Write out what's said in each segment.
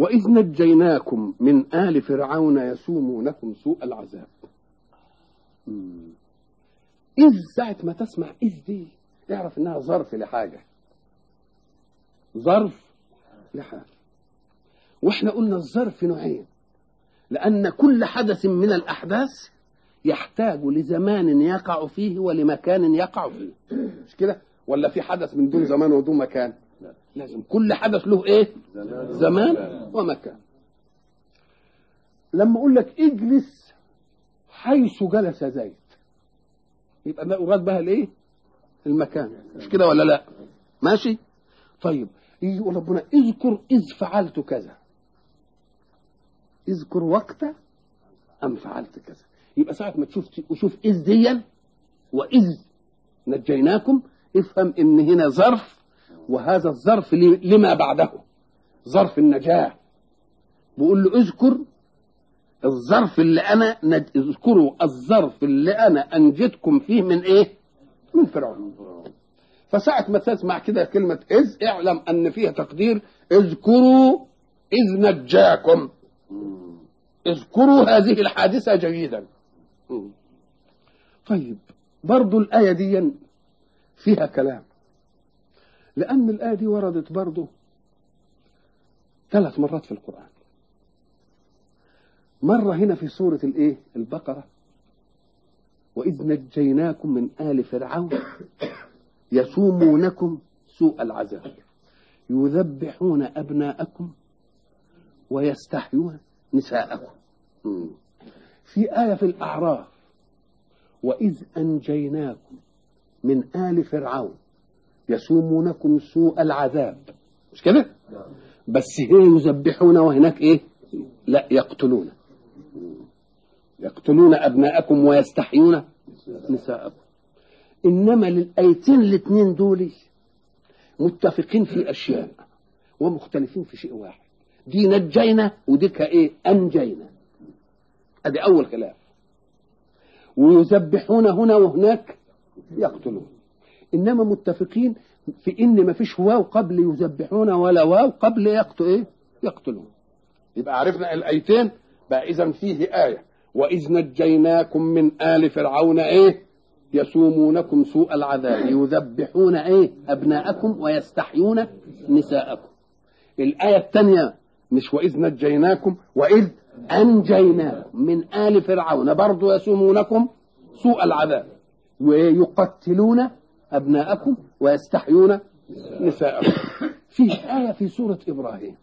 وإذ نجيناكم من آل فرعون يسومونكم سوء العذاب مم. إذ ساعة ما تسمع إذ دي اعرف إنها ظرف لحاجة ظرف لحاجة وإحنا قلنا الظرف نوعين لأن كل حدث من الأحداث يحتاج لزمان يقع فيه ولمكان يقع فيه مش كده ولا في حدث من دون زمان ودون مكان لازم كل حدث له ايه زمان ومكان لما اقول لك اجلس حيث جلس زيد يبقى ده اراد بها الايه المكان مش كده ولا لا ماشي طيب يجي يقول ربنا اذكر اذ فعلت كذا اذكر وقت ام فعلت كذا يبقى ساعه ما تشوف وشوف اذ ديا واذ نجيناكم افهم ان هنا ظرف وهذا الظرف لما بعده ظرف النجاه بقول له اذكر الظرف اللي انا نج... اذكروا الظرف اللي انا انجدكم فيه من ايه من فرعون فساعة ما تسمع كده كلمة إذ اعلم أن فيها تقدير اذكروا إذ نجاكم اذكروا هذه الحادثة جيدا طيب برضو الآية دي فيها كلام لأن الآية دي وردت برضو ثلاث مرات في القرآن مرة هنا في سورة الإيه البقرة وإذ نجيناكم من آل فرعون يسومونكم سوء العذاب يذبحون أبناءكم ويستحيون نساءكم في آية في الأعراف وإذ أنجيناكم من آل فرعون يسومونكم سوء العذاب مش كده بس هنا يذبحون وهناك ايه لا يقتلون يقتلون أبناءكم ويستحيون نساءكم إنما للآيتين الاثنين دول متفقين في أشياء ومختلفين في شيء واحد دي نجينا وديك إيه أنجينا أدي أول خلاف ويذبحون هنا وهناك يقتلون إنما متفقين في إن ما فيش واو قبل يذبحون ولا واو قبل يقتل إيه يقتلون يبقى عرفنا الآيتين بقى إذا فيه آية وإذ نجيناكم من آل فرعون إيه يسومونكم سوء العذاب يذبحون ايه ابناءكم ويستحيون نساءكم الايه الثانيه مش واذ نجيناكم واذ انجيناكم من ال فرعون برضو يسومونكم سوء العذاب ويقتلون ابناءكم ويستحيون نساءكم في ايه في سوره ابراهيم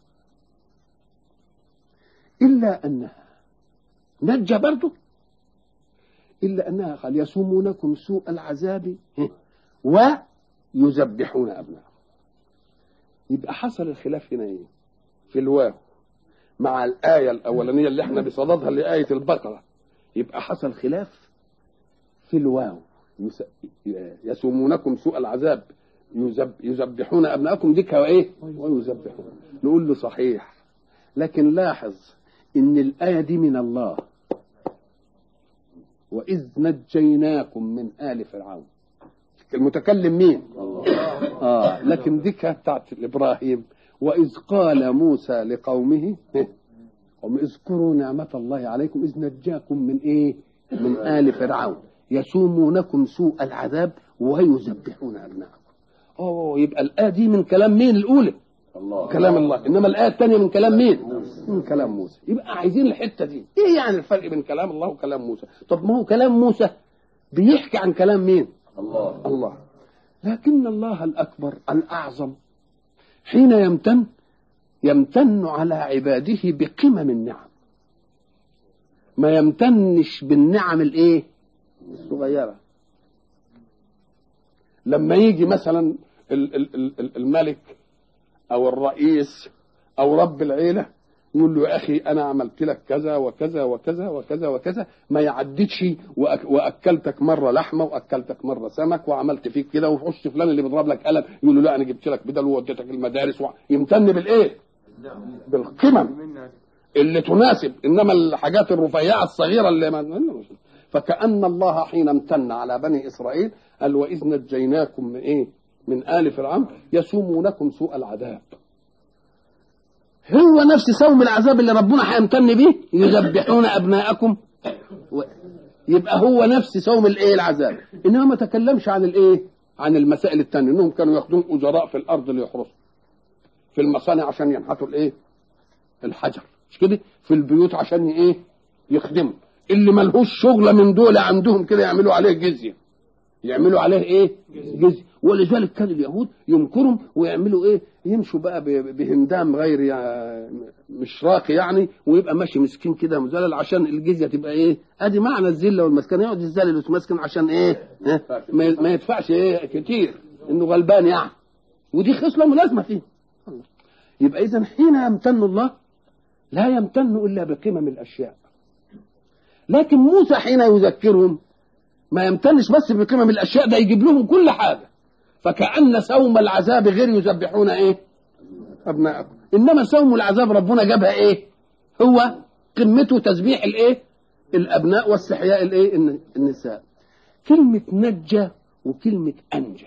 الا انها نجى برضو إلا أنها قال يسومونكم سوء العذاب ويذبحون أبناءكم يبقى حصل الخلاف هنا إيه؟ في الواو مع الآية الأولانية اللي احنا بصددها لآية البقرة يبقى حصل خلاف في الواو يسومونكم سوء العذاب يذب يذبحون أبناءكم ديك وإيه ويذبحون نقول له صحيح لكن لاحظ إن الآية دي من الله وإذ نجيناكم من آل فرعون المتكلم مين آه لكن دي كانت بتاعت إبراهيم وإذ قال موسى لقومه قوم اذكروا نعمة الله عليكم إذ نجاكم من إيه من آل فرعون يسومونكم سوء العذاب ويذبحون أبناءكم أوه يبقى الآية دي من كلام مين الأولى الله كلام الله انما الايه الثانيه من كلام مين من كلام موسى يبقى عايزين الحته دي ايه يعني الفرق بين كلام الله وكلام موسى طب ما هو كلام موسى بيحكي عن كلام مين الله الله لكن الله الاكبر الاعظم حين يمتن يمتن على عباده بقمم النعم ما يمتنش بالنعم الايه الصغيره لما يجي مثلا الملك او الرئيس او رب العيله يقول له يا اخي انا عملت لك كذا وكذا وكذا وكذا وكذا ما يعدتش واكلتك مره لحمه واكلتك مره سمك وعملت فيك كده وخش فلان اللي بيضرب لك قلم يقول له لا انا جبت لك بدل ووديتك المدارس و... يمتن بالايه؟ بالقمم اللي تناسب انما الحاجات الرفيعه الصغيره اللي ما فكأن الله حين امتن على بني اسرائيل قال واذ نجيناكم من ايه؟ من آل فرعون يسومونكم سوء العذاب هو نفس سوم العذاب اللي ربنا هيمتن به يذبحون ابناءكم و... يبقى هو نفس سوم الايه العذاب انما ما تكلمش عن الايه عن المسائل الثانيه انهم كانوا ياخدون اجراء في الارض ليحرسوا في المصانع عشان ينحتوا الايه الحجر مش كده في البيوت عشان ايه يخدموا اللي ملهوش شغله من دول عندهم كده يعملوا عليه جزيه يعملوا عليه ايه جزيه ولذلك كان اليهود ينكرهم ويعملوا ايه يمشوا بقى ب- بهندام غير يع- مش راقي يعني ويبقى ماشي مسكين كده مذلل عشان الجزيه تبقى ايه ادي معنى الذله والمسكنه يقعد يتذلل ويتمسكن عشان ايه ها؟ ما ما يدفعش ايه كتير انه غلبان يعني ودي خصله ملازمه فيه يبقى اذا حين يمتن الله لا يمتن الا بقمم الاشياء لكن موسى حين يذكرهم ما يمتنش بس بقمم الاشياء ده يجيب لهم كل حاجه فكأن سوم العذاب غير يذبحون ايه ابناءكم انما سوم العذاب ربنا جابها ايه هو قمته تسبيح الايه الابناء واستحياء الايه الن- النساء كلمه نجى وكلمه انجى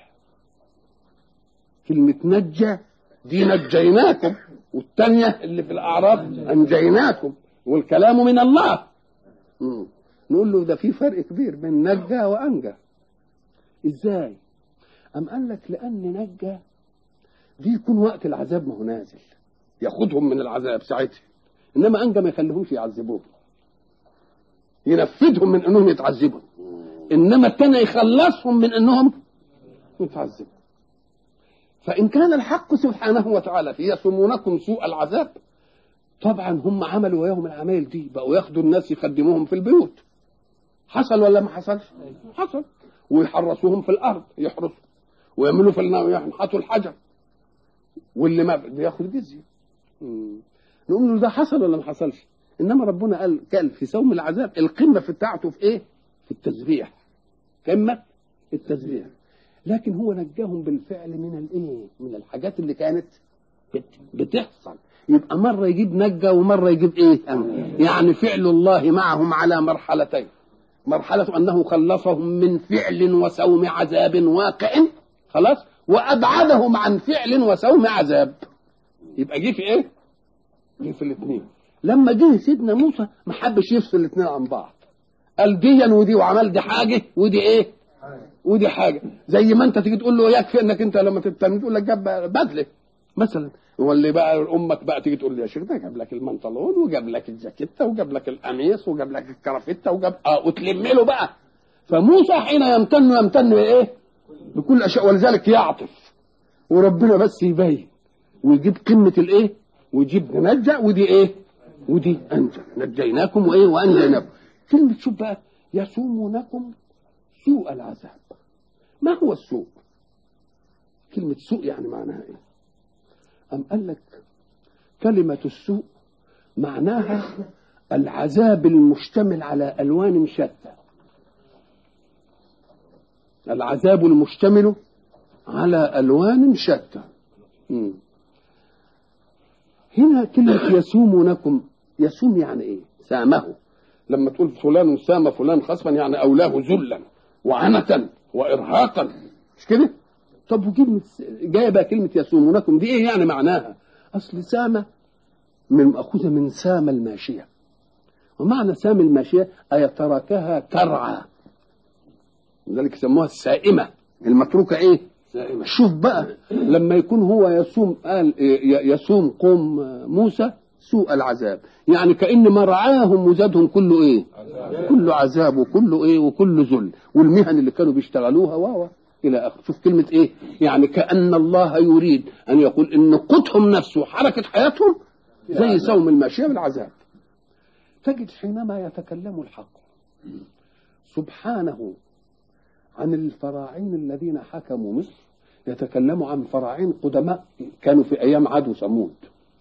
كلمه نجى دي نجيناكم والثانيه اللي في الاعراف انجيناكم والكلام من الله مم. نقول له ده في فرق كبير بين نجى وانجى ازاي أم قال لك لأن نجى دي يكون وقت العذاب ما هو نازل ياخدهم من العذاب ساعتها إنما أنجى ما يخليهمش يعذبوهم ينفذهم من أنهم يتعذبوا إنما التاني يخلصهم من أنهم يتعذبوا فإن كان الحق سبحانه وتعالى يسمونكم سوء العذاب طبعا هم عملوا وياهم العمايل دي بقوا ياخدوا الناس يخدموهم في البيوت حصل ولا ما حصلش حصل ويحرسوهم في الارض يحرسوا ويعملوا في النار ينحتوا الحجر واللي ما بياخد جزيه مم. نقول له ده حصل ولا ما حصلش انما ربنا قال قال في سوم العذاب القمه في بتاعته في ايه في التسبيح قمه التسبيح لكن هو نجاهم بالفعل من الايه من الحاجات اللي كانت بت- بتحصل يبقى مره يجيب نجا ومره يجيب ايه أمن. يعني فعل الله معهم على مرحلتين مرحلة أنه خلصهم من فعل وسوم عذاب واقع خلاص وأبعدهم عن فعل وسوم عذاب يبقى جه في إيه؟ جه في الاثنين لما جه سيدنا موسى ما حبش يفصل الاثنين عن بعض قال ديا ودي وعمل دي حاجة ودي إيه؟ ودي حاجة زي ما أنت تيجي تقول له يكفي إنك أنت لما تتم تقول لك جاب بدلة مثلا واللي بقى امك بقى تيجي تقول لي يا شيخ ده جاب لك المنطلون وجاب لك الجاكيته وجاب لك القميص وجاب لك الكرافته وجاب اه وتلم له بقى فموسى حين يمتن يمتن بايه؟ بكل اشياء ولذلك يعطف وربنا بس يبين ويجيب قمه الايه؟ ويجيب نجا ودي ايه؟ ودي انجى نجيناكم وايه؟ وانجيناكم كلمه شوف بقى يسومونكم سوء العذاب ما هو السوء؟ كلمه سوء يعني معناها ايه؟ أم قال لك كلمة السوء معناها العذاب المشتمل على ألوان شتى العذاب المشتمل على ألوان شتى مم. هنا كلمة يسومونكم يسوم يعني إيه سامه لما تقول فلان سام فلان خصما يعني أولاه ذلا وعنة وإرهاقا مش كده طب وكلمة جاية بقى كلمة يسومونكم دي ايه يعني معناها؟ أصل سامة من مأخوذة من سام الماشية ومعنى سام الماشية أي تركها ترعى لذلك يسموها السائمة المتروكة ايه؟ سائمة شوف بقى لما يكون هو يصوم قال ي- يصوم قوم موسى سوء العذاب يعني كأن مرعاهم وزادهم كله ايه؟ كله عذاب وكله ايه وكله ذل والمهن اللي كانوا بيشتغلوها واوا الى اخره شوف كلمه ايه يعني كان الله يريد ان يقول ان قوتهم نفسه وحركه حياتهم زي سوم الماشيه بالعذاب تجد حينما يتكلم الحق سبحانه عن الفراعين الذين حكموا مصر يتكلم عن فراعين قدماء كانوا في ايام عاد وثمود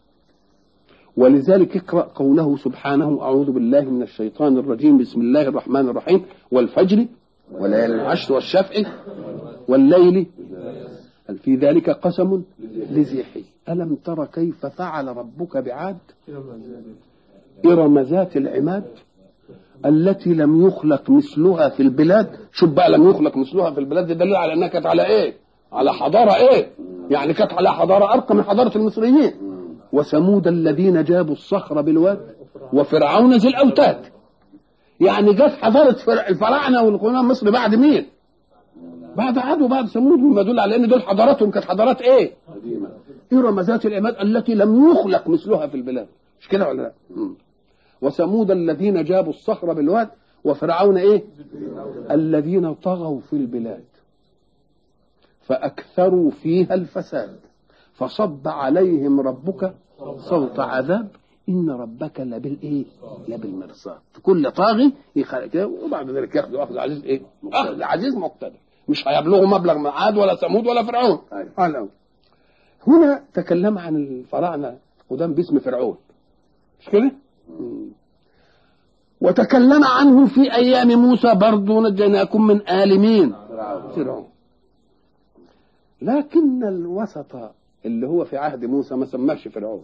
ولذلك اقرا قوله سبحانه اعوذ بالله من الشيطان الرجيم بسم الله الرحمن الرحيم والفجر وليالي العشر والشفع والليل هل في ذلك قسم لذي حجر ألم تر كيف فعل ربك بعاد إرم ذات العماد التي لم يخلق مثلها في البلاد شوف بقى لم يخلق مثلها في البلاد ده دليل على انها كانت على ايه على حضاره ايه يعني كانت على حضاره ارقى من حضاره المصريين وثمود الذين جابوا الصخر بالواد وفرعون ذي الاوتاد يعني جت حضاره فر- الفراعنه والقرون مصر بعد مين؟ بعد عاد وبعد ثمود مما يدل على ان دول حضاراتهم كانت حضارات ايه؟ إرم ذات العماد التي لم يخلق مثلها في البلاد مش كده ولا لا؟ مم. وثمود الذين جابوا الصخر بالواد وفرعون ايه؟ الذين طغوا في البلاد فأكثروا فيها الفساد فصب عليهم ربك صوت عذاب إن ربك لبالإيه؟ لبالمرصاد كل طاغي يخرج كده وبعد ذلك ياخذوا أخذ عزيز إيه؟ أخذ عزيز مقتدر مش هيبلغوا مبلغ من عاد ولا ثمود ولا فرعون قال أو. هنا تكلم عن الفراعنة قدام باسم فرعون مش كده؟ مم. وتكلم عنه في أيام موسى برضو نجيناكم من آل مين؟ فرعون لكن الوسط اللي هو في عهد موسى ما سماش فرعون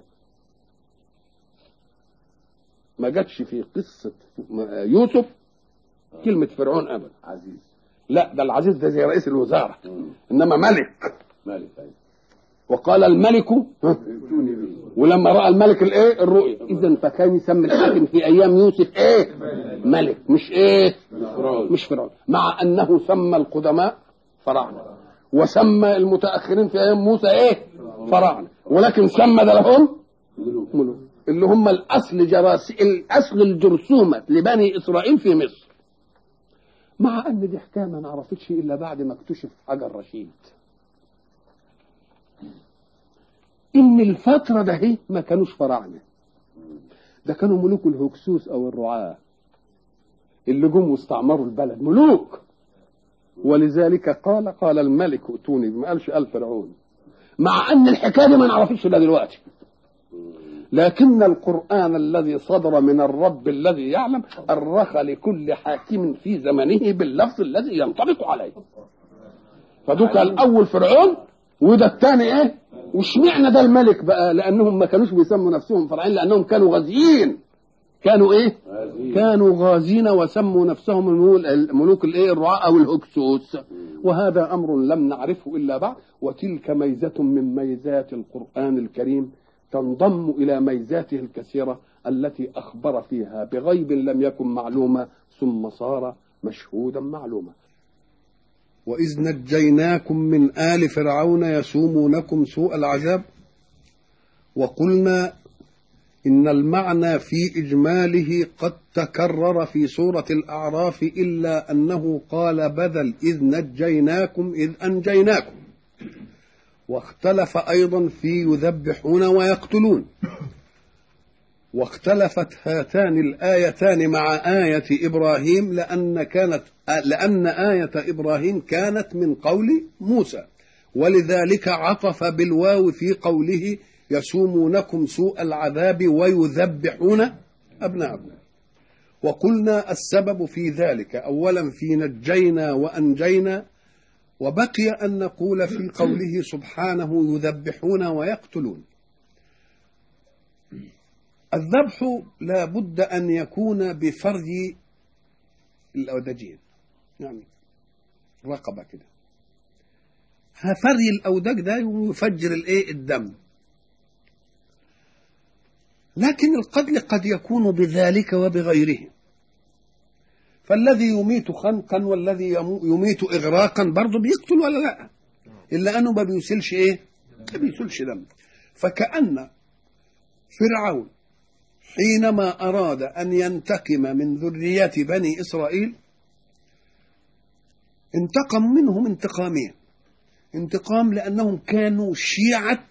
ما جاتش في قصة يوسف كلمة فرعون أبدا عزيز لا ده العزيز ده زي رئيس الوزارة إنما ملك مالك أيوة. وقال الملك ها، ائتوني به ولما راى الملك الايه الرؤيا اذا فكان يسمي الحاكم في ايام يوسف ايه ملك مش ايه فرعون. مش فرعون مع انه سمى القدماء فراعنه وسمى المتاخرين في ايام موسى ايه فراعنه ولكن سمى ده لهم ملوك. ملوك اللي هم الاصل جراس الاصل الجرثومه لبني اسرائيل في مصر مع ان دي حكايه ما نعرفتش الا بعد ما اكتشف حجر رشيد ان الفتره ده هي ما كانوش فراعنه ده كانوا ملوك الهكسوس او الرعاه اللي جم واستعمروا البلد ملوك ولذلك قال قال الملك ائتوني ما قالش قال فرعون مع ان الحكايه دي ما نعرفش الا دلوقتي لكن القرآن الذي صدر من الرب الذي يعلم أرخ لكل حاكم في زمنه باللفظ الذي ينطبق عليه فدوك الأول فرعون وده الثاني إيه واشمعنى ده الملك بقى لأنهم ما كانوش بيسموا نفسهم فرعين لأنهم كانوا غازيين كانوا إيه عزيز. كانوا غازين وسموا نفسهم الملو- الملوك الايه الرعاء او الهكسوس وهذا امر لم نعرفه الا بعد وتلك ميزه من ميزات القران الكريم تنضم الى ميزاته الكثيره التي اخبر فيها بغيب لم يكن معلوما ثم صار مشهودا معلوما واذ نجيناكم من ال فرعون يسومونكم سوء العذاب وقلنا إن المعنى في إجماله قد تكرر في سورة الأعراف إلا أنه قال بدل إذ نجيناكم إذ أنجيناكم واختلف أيضا في يذبحون ويقتلون واختلفت هاتان الآيتان مع آية إبراهيم لأن كانت لأن آية إبراهيم كانت من قول موسى ولذلك عطف بالواو في قوله يسومونكم سوء العذاب ويذبحون أبناءكم وقلنا السبب في ذلك أولا في نجينا وأنجينا وبقي أن نقول في قوله سبحانه يذبحون ويقتلون الذبح لا بد أن يكون بفرج الأودجين يعني رقبة كده فري الأودج ده يفجر الإيه الدم لكن القتل قد يكون بذلك وبغيره فالذي يميت خنقا والذي يمو- يميت إغراقا برضه بيقتل ولا لا إلا أنه ما بيسيلش إيه ما بيسيلش دم فكأن فرعون حينما أراد أن ينتقم من ذرية بني إسرائيل انتقم منهم انتقامين انتقام لأنهم كانوا شيعة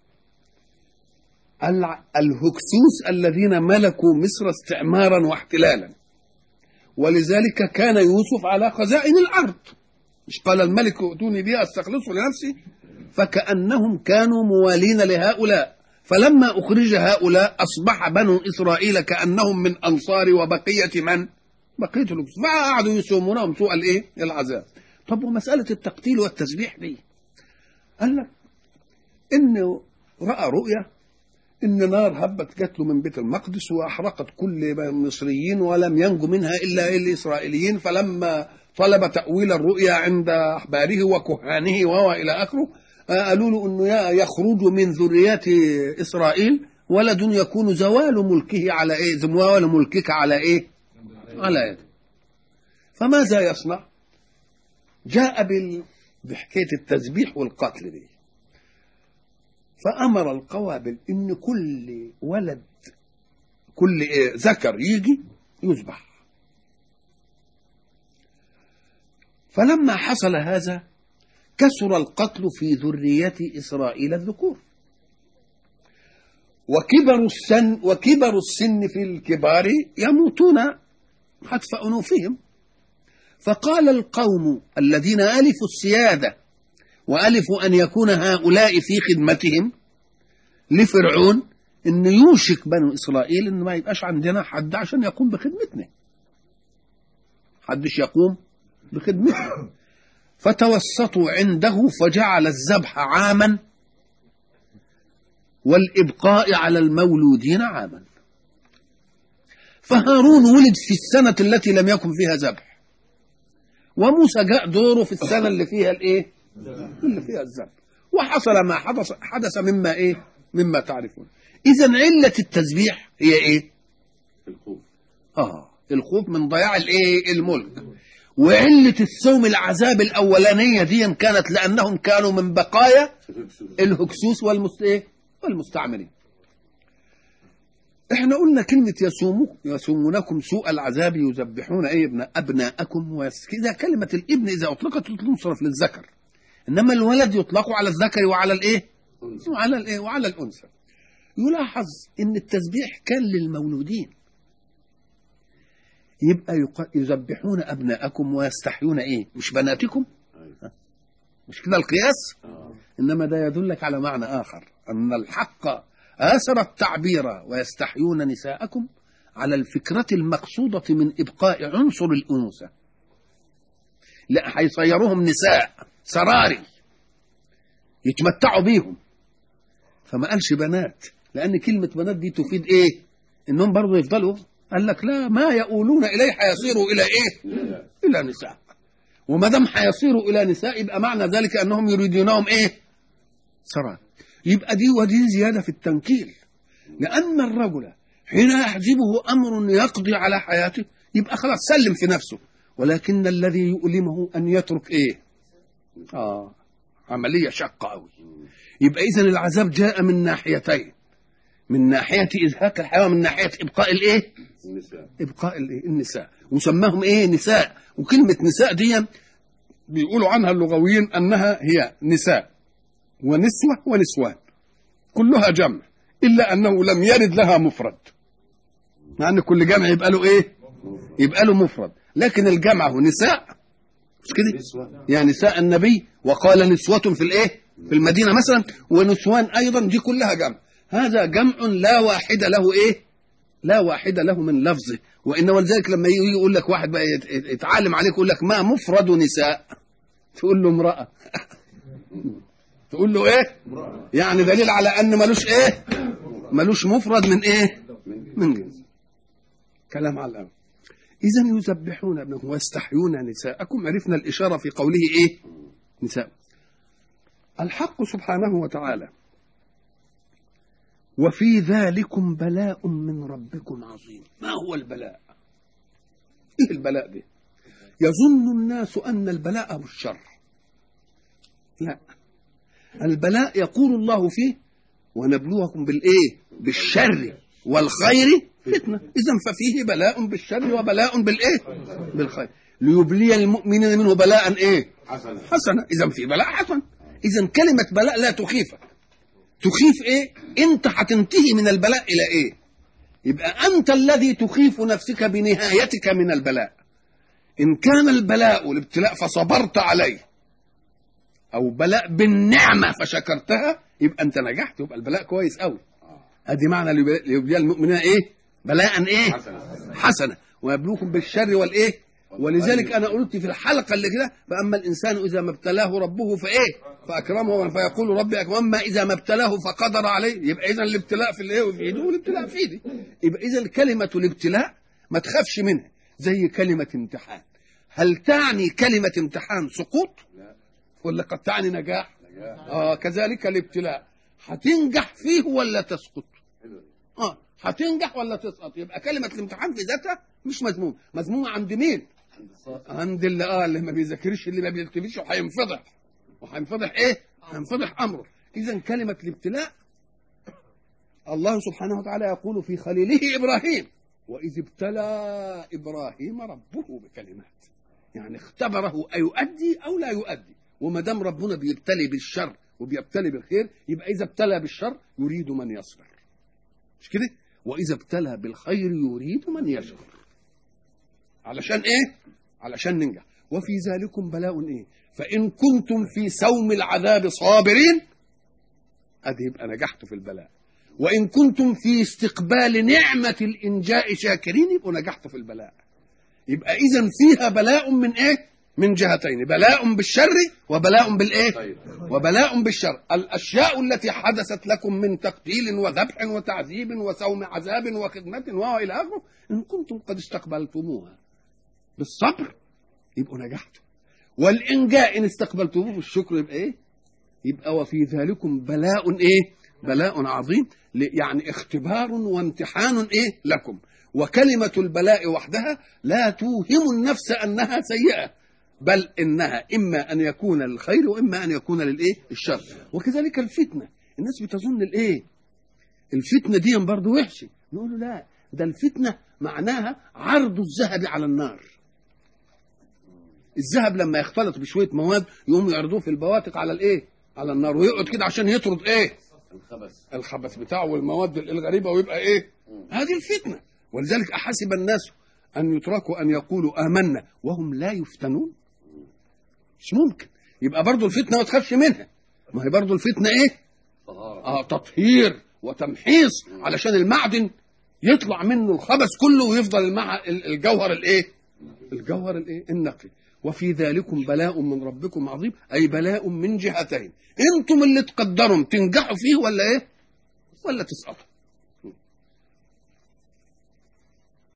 الع- الهكسوس الذين ملكوا مصر استعمارا واحتلالا ولذلك كان يوسف على خزائن الأرض مش قال الملك ائتوني بها استخلصه لنفسي فكأنهم كانوا موالين لهؤلاء فلما أخرج هؤلاء أصبح بنو إسرائيل كأنهم من أنصار وبقية من؟ بقية الهكسوس فقعدوا يسومونهم سوء الإيه؟ العذاب طب ومسألة التقتيل والتسبيح دي قال لك إنه رأى رؤية إن نار هبت جات له من بيت المقدس وأحرقت كل المصريين ولم ينجو منها إلا الإسرائيليين فلما طلب تأويل الرؤيا عند أحباره وكهانه وهو إلى آخره آه، قالوا له انه يا- يخرج من ذريات اسرائيل ولد يكون زوال ملكه على ايه زوال ملكك على ايه على يده فماذا يصنع جاء بال... بحكايه التذبيح والقتل دي فامر القوابل ان كل ولد كل إيه ذكر يجي يذبح فلما حصل هذا كثر القتل في ذرية إسرائيل الذكور وكبر السن وكبر السن في الكبار يموتون حتف أنوفهم فقال القوم الذين ألفوا السيادة وألفوا أن يكون هؤلاء في خدمتهم لفرعون إن يوشك بنو إسرائيل إن ما يبقاش عندنا حد عشان يقوم بخدمتنا حدش يقوم بخدمتنا فتوسطوا عنده فجعل الذبح عاما والإبقاء على المولودين عاما فهارون ولد في السنة التي لم يكن فيها ذبح وموسى جاء دوره في السنة اللي فيها الايه اللي فيها الذبح وحصل ما حدث حدث مما ايه مما تعرفون اذا علة التسبيح هي ايه الخوف اه الخوف من ضياع الايه الملك وعلة الصوم العذاب الأولانية دي كانت لأنهم كانوا من بقايا الهكسوس والمست... إيه؟ والمستعمرين احنا قلنا كلمة يسوموا يسومونكم سوء العذاب يذبحون ايه ابن ابناءكم ويس... كده كلمة الابن اذا اطلقت تنصرف للذكر انما الولد يطلق على الذكر وعلى الايه وعلى الايه وعلى الانثى يلاحظ ان التسبيح كان للمولودين يبقى يق... يذبحون ابناءكم ويستحيون ايه مش بناتكم أيوة. مش كده القياس آه. انما ده يدل لك على معنى اخر ان الحق اثر التعبير ويستحيون نساءكم على الفكرة المقصودة من إبقاء عنصر الأنوثة لا هيصيروهم نساء سراري يتمتعوا بيهم فما قالش بنات لأن كلمة بنات دي تفيد إيه إنهم برضو يفضلوا قال لك لا ما يؤولون إليه هيصيروا إلى إيه لا. إلى نساء وما دام هيصيروا إلى نساء يبقى معنى ذلك أنهم يريدونهم إيه سراري يبقى دي ودي زيادة في التنكيل لأن الرجل حين يحجبه أمر يقضي على حياته يبقى خلاص سلم في نفسه ولكن الذي يؤلمه أن يترك إيه آه عملية شاقة أوي يبقى إذن العذاب جاء من ناحيتين من ناحية إزهاق الحياة ومن ناحية إبقاء الإيه النساء إبقاء الإيه؟ النساء وسماهم إيه نساء وكلمة نساء دي بيقولوا عنها اللغويين أنها هي نساء ونسوة ونسوان كلها جمع إلا أنه لم يرد لها مفرد مع أن كل جمع يبقى له إيه يبقى له مفرد لكن الجمع هو نساء مش كده نسوة يعني نساء النبي وقال نسوة في الإيه في المدينة مثلا ونسوان أيضا دي كلها جمع هذا جمع لا واحد له إيه لا واحد له من لفظه وإن ولذلك لما يجي يقول لك واحد بقى يت- يت- يتعلم عليك يقول لك ما مفرد نساء تقول له امرأة تقول له ايه امرأة يعني دليل على ان ملوش ايه ملوش مفرد من ايه من جنس. من جنس كلام على الأول إذا يذبحون ابنهم ويستحيون نساءكم عرفنا الإشارة في قوله إيه نساء الحق سبحانه وتعالى وفي ذلكم بلاء من ربكم عظيم ما هو البلاء إيه البلاء ده يظن الناس أن البلاء بالشر لا البلاء يقول الله فيه ونبلوكم بالإيه بالشر والخير فتنة إذا ففيه بلاء بالشر وبلاء بالإيه بالخير ليبلي المؤمنين منه بلاء إيه حسنة حسنة إذا في بلاء حسن إذا كلمة بلاء لا تخيفك تخيف إيه أنت هتنتهي من البلاء إلى إيه يبقى أنت الذي تخيف نفسك بنهايتك من البلاء إن كان البلاء الابتلاء فصبرت عليه أو بلاء بالنعمة فشكرتها يبقى أنت نجحت يبقى البلاء كويس أوي ادي معنى ليبلي- ليبلي المؤمنين ايه بلاء ايه حسنة. حسنه ويبلوكم بالشر والايه ولذلك انا قلت في الحلقه اللي كده فاما الانسان اذا ما ابتلاه ربه فايه فاكرمه فيقول ربي اكرم واما اذا ما ابتلاه فقدر عليه يبقى اذا الابتلاء في الايه في ايده والابتلاء في ايدي يبقى اذا كلمه الابتلاء ما تخافش منها زي كلمه امتحان هل تعني كلمه امتحان سقوط لا ولا قد تعني نجاح اه كذلك الابتلاء هتنجح فيه ولا تسقط اه هتنجح ولا تسقط يبقى كلمه الامتحان في ذاتها مش مذموم مذمومه عند مين عند اللي اه اللي ما بيذاكرش اللي ما بيكتبش وهينفضح وهينفضح ايه هينفضح امره اذا كلمه الابتلاء الله سبحانه وتعالى يقول في خليله ابراهيم واذ ابتلى ابراهيم ربه بكلمات يعني اختبره ايؤدي او لا يؤدي وما دام ربنا بيبتلي بالشر وبيبتلي بالخير يبقى اذا ابتلى بالشر يريد من يصبر مش كده واذا ابتلى بالخير يريد من يشكر علشان ايه علشان ننجح وفي ذلكم بلاء ايه فان كنتم في سوم العذاب صابرين ادي يبقى نجحتوا في البلاء وان كنتم في استقبال نعمه الانجاء شاكرين يبقوا نجحتوا في البلاء يبقى اذا فيها بلاء من ايه من جهتين بلاء بالشر وبلاء بالايه وبلاء بالشر الاشياء التي حدثت لكم من تقتيل وذبح وتعذيب وسوم عذاب وخدمه والى اخره ان كنتم قد استقبلتموها بالصبر يبقوا نجحتوا والانجاء ان استقبلتموه بالشكر يبقى ايه يبقى وفي ذلكم بلاء ايه بلاء عظيم يعني اختبار وامتحان ايه لكم وكلمة البلاء وحدها لا توهم النفس أنها سيئة بل إنها إما أن يكون للخير وإما أن يكون للإيه الشر وكذلك الفتنة الناس بتظن الإيه الفتنة دي برضه وحشة نقول له لا ده الفتنة معناها عرض الذهب على النار الذهب لما يختلط بشوية مواد يقوم يعرضوه في البواتق على الإيه على النار ويقعد كده عشان يطرد إيه الخبث الخبث بتاعه والمواد الغريبة ويبقى إيه هذه الفتنة ولذلك أحسب الناس أن يتركوا أن يقولوا آمنا وهم لا يفتنون مش ممكن يبقى برضو الفتنة ما تخافش منها ما هي برضو الفتنة إيه طهارة آه تطهير وتمحيص علشان المعدن يطلع منه الخبث كله ويفضل المع... الجوهر الايه الجوهر الايه النقي وفي ذلكم بلاء من ربكم عظيم اي بلاء من جهتين انتم اللي تقدروا تنجحوا فيه ولا ايه ولا تسقطوا